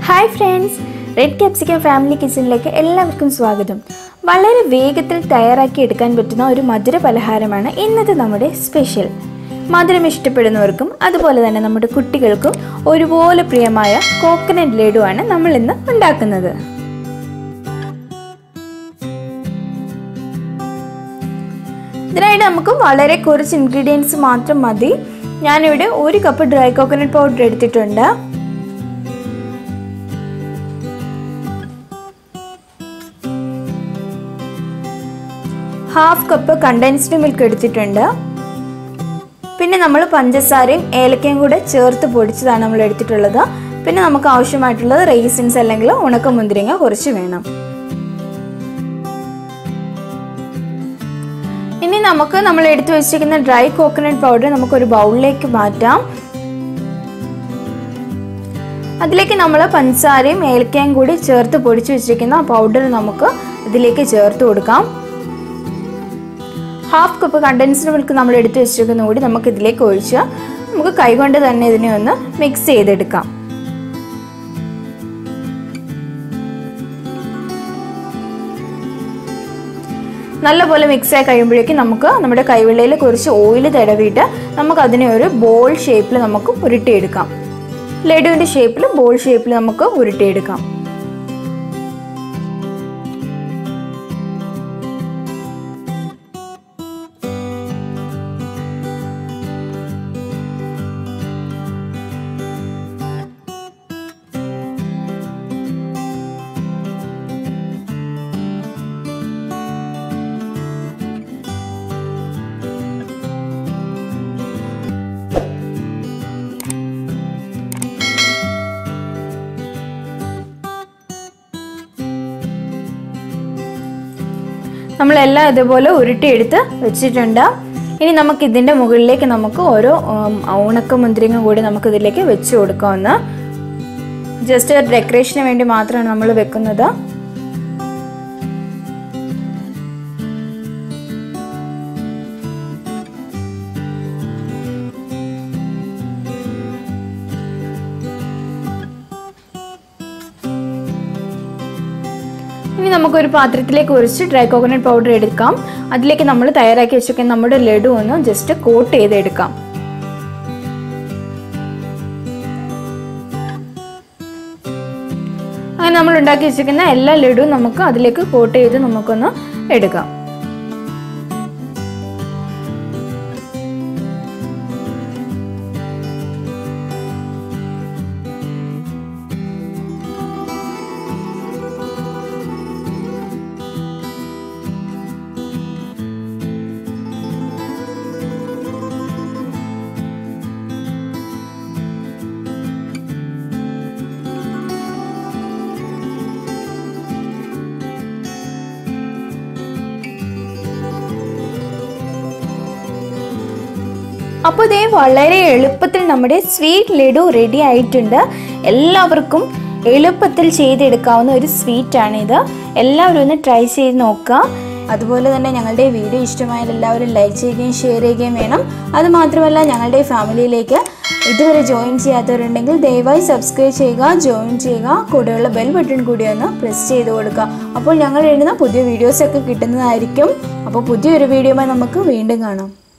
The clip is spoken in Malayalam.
hi friends red capsicum family കിച്ചണിലേക്ക് എല്ലാവർക്കും സ്വാഗതം വളരെ വേഗത്തിൽ തയ്യാറാക്കി എടുക്കാൻ പറ്റുന്ന ഒരു മധുര പലഹാരമാണ് ഇന്നത്തെ നമ്മുടെ സ്പെഷ്യൽ മധുരം ഇഷ്ടപ്പെടുന്നവർക്കും അതുപോലെ തന്നെ നമ്മുടെ കുട്ടികൾക്കും ഒരുപോലെ പ്രിയമായ കോക്കനട്ട് ലഡുവാണ് നമ്മൾ ഇന്ന് ഉണ്ടാക്കുന്നത് ഇതിനായിട്ട് നമുക്ക് വളരെ കുറച്ച് ഇൻഗ്രീഡിയൻസ് മാത്രം മതി ഞാനിവിടെ ഒരു കപ്പ് ഡ്രൈ കോക്കനട്ട് പൗഡർ എടുത്തിട്ടുണ്ട് ഹാഫ് കപ്പ് കണ്ടൻസ്ഡ് മിൽക്ക് എടുത്തിട്ടുണ്ട് പിന്നെ നമ്മൾ പഞ്ചസാരയും ഏലക്കയും കൂടെ ചേർത്ത് പൊടിച്ചതാണ് നമ്മൾ എടുത്തിട്ടുള്ളത് പിന്നെ നമുക്ക് ആവശ്യമായിട്ടുള്ളത് റേസിൻസ് അല്ലെങ്കിൽ ഉണക്കമുന്തിരിങ്ങ കുറച്ച് വേണം ഇനി നമുക്ക് നമ്മൾ എടുത്തു വെച്ചിരിക്കുന്ന ഡ്രൈ കോക്കനട്ട് പൗഡർ നമുക്കൊരു ബൗളിലേക്ക് മാറ്റാം അതിലേക്ക് നമ്മൾ പഞ്ചസാരയും ഏലക്കയും കൂടി ചേർത്ത് പൊടിച്ചു വെച്ചിരിക്കുന്ന പൗഡർ നമുക്ക് ഇതിലേക്ക് ചേർത്ത് കൊടുക്കാം ഹാഫ് കപ്പ് കണ്ടൻസ്ഡ് മിൽക്ക് നമ്മൾ എടുത്ത് വെച്ചിരിക്കുന്ന കൂടി നമുക്ക് ഇതിലേക്ക് ഒഴിച്ച് നമുക്ക് കൈകൊണ്ട് തന്നെ ഇതിനെ ഒന്ന് മിക്സ് ചെയ്തെടുക്കാം നല്ലപോലെ മിക്സ് ആയി കഴിയുമ്പോഴേക്കും നമുക്ക് നമ്മുടെ കൈവെള്ളയിൽ കുറച്ച് ഓയിൽ തടവിയിട്ട് നമുക്ക് അതിനെ ഒരു ബോൾ ഷേപ്പിൽ നമുക്ക് ഉരുട്ടിയെടുക്കാം ലഡുവിൻ്റെ ഷേപ്പിൽ ബോൾ ഷേപ്പിൽ നമുക്ക് ഉരുട്ടിയെടുക്കാം നമ്മളെല്ലാം ഇതുപോലെ ഉരുട്ടിയെടുത്ത് വെച്ചിട്ടുണ്ട് ഇനി നമുക്ക് ഇതിൻ്റെ മുകളിലേക്ക് നമുക്ക് ഓരോ ഉണക്ക മുന്തിരിങ്ങ കൂടി നമുക്ക് ഇതിലേക്ക് വെച്ച് കൊടുക്കാമെന്ന് ജസ്റ്റ് ഒരു ഡെക്കറേഷന് വേണ്ടി മാത്രമാണ് നമ്മൾ വെക്കുന്നത് ഇനി നമുക്കൊരു പാത്രത്തിലേക്ക് ഒഴിച്ച് ഡ്രൈ കോക്കനട്ട് പൗഡർ എടുക്കാം അതിലേക്ക് നമ്മൾ തയ്യാറാക്കി വെച്ചിരിക്കുന്ന നമ്മുടെ ലഡു ഒന്ന് ജസ്റ്റ് കോട്ട് ചെയ്തെടുക്കാം അങ്ങനെ നമ്മൾ ഉണ്ടാക്കി വെച്ചിരിക്കുന്ന എല്ലാ ലഡുവും നമുക്ക് അതിലേക്ക് കോട്ട് ചെയ്ത് നമുക്കൊന്ന് എടുക്കാം അപ്പോൾ ഇതേ വളരെ എളുപ്പത്തിൽ നമ്മുടെ സ്വീറ്റ് ലഡു റെഡി ആയിട്ടുണ്ട് എല്ലാവർക്കും എളുപ്പത്തിൽ ചെയ്തെടുക്കാവുന്ന ഒരു സ്വീറ്റാണിത് എല്ലാവരും ഒന്ന് ട്രൈ ചെയ്ത് നോക്കുക അതുപോലെ തന്നെ ഞങ്ങളുടെ വീഡിയോ ഇഷ്ടമായാൽ എല്ലാവരും ലൈക്ക് ചെയ്യുകയും ഷെയർ ചെയ്യുകയും വേണം അതുമാത്രമല്ല ഞങ്ങളുടെ ഫാമിലിയിലേക്ക് ഇതുവരെ ജോയിൻ ചെയ്യാത്തവരുണ്ടെങ്കിൽ ദയവായി സബ്സ്ക്രൈബ് ചെയ്യുക ജോയിൻ ചെയ്യുക കൂടെയുള്ള ബെൽ ബട്ടൺ കൂടി ഒന്ന് പ്രസ് ചെയ്ത് കൊടുക്കുക അപ്പോൾ ഞങ്ങൾ എഴുതുന്ന പുതിയ വീഡിയോസൊക്കെ കിട്ടുന്നതായിരിക്കും അപ്പോൾ പുതിയൊരു വീഡിയോയുമായി നമുക്ക് വീണ്ടും കാണാം